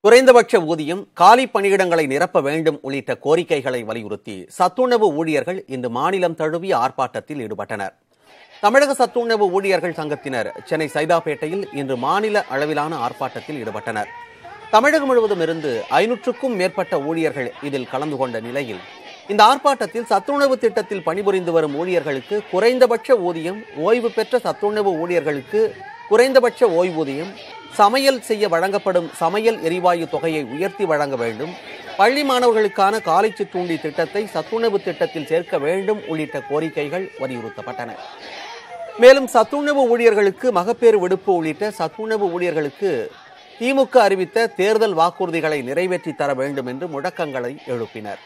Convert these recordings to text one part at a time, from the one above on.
குறைந்தபட்ச ஊதியம் காலி பணியிடங்களை நிரப்ப வேண்டும் உள்ளிட்ட கோரிக்கைகளை வலியுறுத்தி சத்துணவு ஊழியர்கள் இன்று மாநிலம் தழுவிய ஆர்ப்பாட்டத்தில் ஈடுபட்டனர் தமிழக சத்துணவு ஊழியர்கள் சங்கத்தினர் சென்னை சைதாப்பேட்டையில் இன்று மாநில அளவிலான ஆர்ப்பாட்டத்தில் ஈடுபட்டனர் தமிழகம் முழுவதும் இருந்து ஐநூற்றுக்கும் மேற்பட்ட ஊழியர்கள் இதில் கலந்து கொண்ட நிலையில் இந்த ஆர்ப்பாட்டத்தில் சத்துணவு திட்டத்தில் பணிபுரிந்து வரும் ஊழியர்களுக்கு குறைந்தபட்ச ஊதியம் ஓய்வு பெற்ற சத்துணவு ஊழியர்களுக்கு குறைந்தபட்ச ஓய்வூதியம் சமையல் செய்ய வழங்கப்படும் சமையல் எரிவாயு தொகையை உயர்த்தி வழங்க வேண்டும் பள்ளி மாணவர்களுக்கான காலை சிற்றுண்டி திட்டத்தை சத்துணவு திட்டத்தில் சேர்க்க வேண்டும் உள்ளிட்ட கோரிக்கைகள் வலியுறுத்தப்பட்டன மேலும் சத்துணவு ஊழியர்களுக்கு மகப்பேறு விடுப்பு உள்ளிட்ட சத்துணவு ஊழியர்களுக்கு திமுக அறிவித்த தேர்தல் வாக்குறுதிகளை நிறைவேற்றி தர வேண்டும் என்று முழக்கங்களை எழுப்பினர்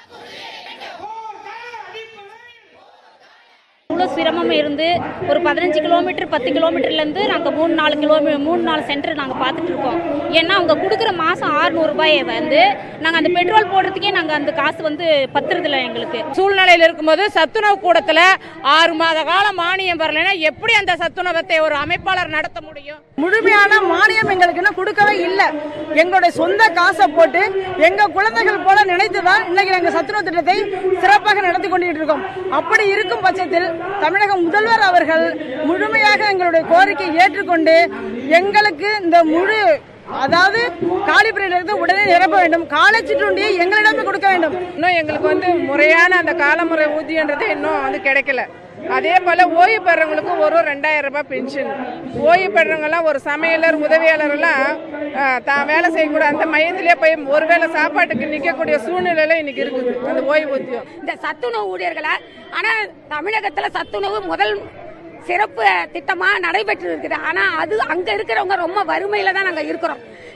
இவ்வளோ சிரமம் இருந்து ஒரு பதினஞ்சு கிலோமீட்டர் பத்து கிலோமீட்டர்லேருந்து நாங்கள் மூணு நாலு கிலோமீ மூணு நாலு சென்டர் நாங்கள் பார்த்துட்டு இருக்கோம் ஏன்னா அவங்க கொடுக்குற மாதம் ஆறுநூறுபாயை வந்து நாங்கள் அந்த பெட்ரோல் போடுறதுக்கே நாங்கள் அந்த காசு வந்து பத்துறதில்ல எங்களுக்கு சூழ்நிலையில் இருக்கும்போது சத்துணவு கூடத்துல ஆறு மாத காலம் மானியம் வரலைன்னா எப்படி அந்த சத்துணவத்தை ஒரு அமைப்பாளர் நடத்த முடியும் முழுமையான மானியம் எங்களுக்கு இன்னும் கொடுக்கவே இல்லை எங்களுடைய சொந்த காசை போட்டு எங்க குழந்தைகள் போல நினைத்துதான் இன்னைக்கு நாங்கள் சத்துணவு திட்டத்தை சிறப்பாக நடத்தி கொண்டிட்டு இருக்கோம் அப்படி இருக்கும் பட்சத்தில் தமிழக முதல்வர் அவர்கள் முழுமையாக எங்களுடைய கோரிக்கையை ஏற்றுக்கொண்டு எங்களுக்கு இந்த முழு அதாவது காலிபுரையிலிருந்து உடனே நிரப்ப வேண்டும் காலை சிற்றுண்டியை எங்களிடமே கொடுக்க வேண்டும் இன்னும் எங்களுக்கு வந்து முறையான அந்த காலமுறை ஊதியன்றது இன்னும் வந்து கிடைக்கல அதே போல ஓய்வு பெறவங்களுக்கு ஒரு ரெண்டாயிரம் ரூபாய் பென்ஷன் ஓய்வு பெறவங்கலாம் ஒரு சமையலர் உதவியாளர் எல்லாம் அஹ், தான் வேலை செய்யக்கூட அந்த மையத்திலே போய் ஒருவேளை சாப்பாட்டுக்கு நிற்கக்கூடிய சூழ்நிலையில இன்னைக்கு இருக்குது அந்த ஓய்வூதியம் இந்த சத்துணவு ஊழியர்களை ஆனா தமிழகத்துல சத்துணவு முதல் சிறப்பு திட்டமா நடைபெற்று இருக்குது ஆனா அது அங்க இருக்கிறவங்க ரொம்ப வறுமையில தான் நாங்க இருக்கிறோம்